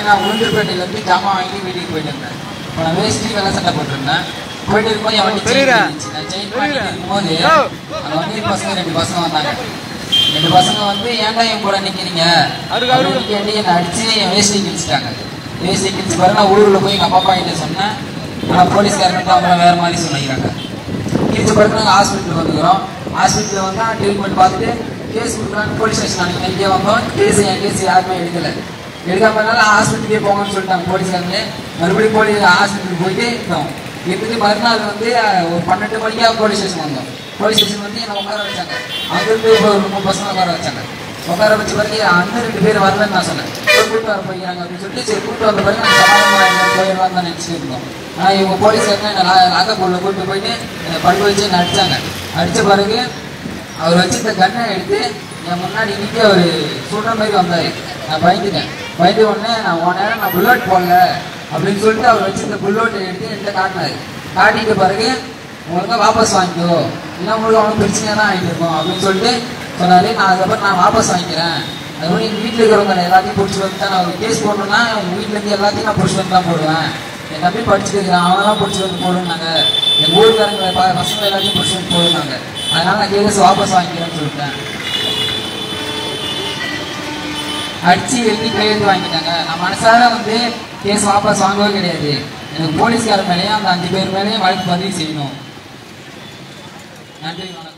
நான் உளுந்தூர்பேட்டையிலேருந்து ஜாமான் வாங்கி வீட்டுக்கு போயிட்டு இருந்தேன் இப்போ நான் வேஷ்டி வெள்ளை சட்டை போட்டிருந்தேன் போயிட்டு இருக்கும்போது என் வண்டி செயின் தெரியுதா? இருந்துச்சு நான் செயின் பண்ணிட்டு இருக்கும்போது ஓ. அந்த வண்டி பசங்க ரெண்டு பசங்க வந்தாங்க ரெண்டு பசங்க வந்து ஏன்டா என் கூட நிற்கிறீங்க அவருக்கு அவருக்கு- அப்படின்னு கேட்டு என்னை அடிச்சு என் வேஷ்டி கிழிச்சிட்டாங்க வேஷ்டி கிழிச்சு பாரு நான் ஊருக்குள்ள போய் எங்கள் அப்பா அப்பா கிட்ட சொன்னேன் ஆனால் போலீஸ்காரங்க அப்புறம் வேறு மாதிரி சொல்லிக்கிறாங்க கிழிச்ச பிறகு நாங்கள் ஹாஸ்பிட்டலுக்கு வந்துக்கிறோம் ஹாஸ்பிட்டலில் வந்தால் ட்ரீட்மெண்ட் பார்த்துட்டு கேஸ் கொடுக்குறாங்க போலீஸ் ஸ்டேஷன் அன்றைக்கி நைட்டே வந்தோம் கேஸ் என் கேஸ் யாருமே எடுக்கலை எடுக்காமனால ஹாஸ்பிட்டலுக்கே போங்கன்னு சொல்லிட்டாங்க போலீஸ்காரங்க மறுபடியும் போலீஸ் ஹாஸ்பிட்டலுக்கு போயிட்டு இருந்தோம் இருந்துட்டு மறுநாள் வந்து அஹ், ஒரு பன்னெண்டு மணிக்கா போலீஸ் ஸ்டேஷன் வந்தோம் போலீஸ் ஸ்டேஷன் வந்து என்னை உட்கார வச்சாங்க அங்கிருந்து ஒரு முப்பது பசங்க உட்கார வச்சாங்க உட்கார வச்ச பிறகு அந்த ரெண்டு பேர் வரலன்னு நான் சொன்னேன் "போய் கூப்பிட்டு வர போய்க்கிறாங்க அப்படின்னு சொல்லிட்டு சரி கூப்பிட்டு வந்த பிறகு நாங்கள் சமாதானமாக போயிடலாம் தான் நினச்சிட்டு இருந்தோம் ஆனால் இவங்க போலீஸ்காரங்க என்னை லாக்கப்புள்ள கூப்பிட்டு போயிட்டு என்னை படுக்க வச்சு என்னை அடிச்சாங்க அடித்த பிறகு அவர் வச்சிருந்த கண்ணை எடுத்து என் முன்னாடி நிற்க அவர் சுடுற மாதிரி வந்தார் நான் பயந்துட்டேன் பயந்த உடனே நான் உன் நேரம் நான் புல்லட் போடல அப்படின்னு சொல்லிட்டு அவர் வச்சிருந்த புல்லோட்டை எடுத்து என்கிட்ட காட்டினாரு காட்டிட்ட பிறகு உங்களுக்கு வாபஸ் வாங்கிக்கோ இல்லை உங்களுக்கு அவனுக்கு பிரச்சனை தான் ஆகிட்டு இருக்கும் அப்படின்னு சொல்லிட்டு சொன்னாரு நான் அதுக்கப்புறம் நான் வாபஸ் வாங்கிக்கிறேன் அது மாதிரி எங்கள் வீட்டில் இருக்கிறவங்க எல்லாத்தையும் பிடிச்சி வந்து தான் நான் ஒரு கேஸ் போடணும்னா உங்கள் வீட்டிலேருந்து எல்லாத்தையும் நான் பிடிச்சி வந்து தான் போடுவேன் என் தம்பி படிச்சுட்டு இருக்கிறான் அவனெல்லாம் பிடிச்சி வந்து போடுனாங்க எங்கள் ஊருக்காரங்க ப- பசங்க எல்லாத்தையும் பிடிச்சி வந்து போடுனாங்க அதனால நான் கேஸ் வாபஸ் வாங்கிக்கிறேன்னு சொல்லிட்டேன் அடிச்சு எழுதி கையெழுத்து வாங்கிட்டாங்க நான் மனசார வந்து கேஸ் வாபஸ் வாங்கவே கிடையாது எனக்கு போலீஸ்காரர் மேலேயும் அந்த அஞ்சு பேர் மேலேயும் வழக்கு பதிவு செய்யணும் நன்றி வணக்கம்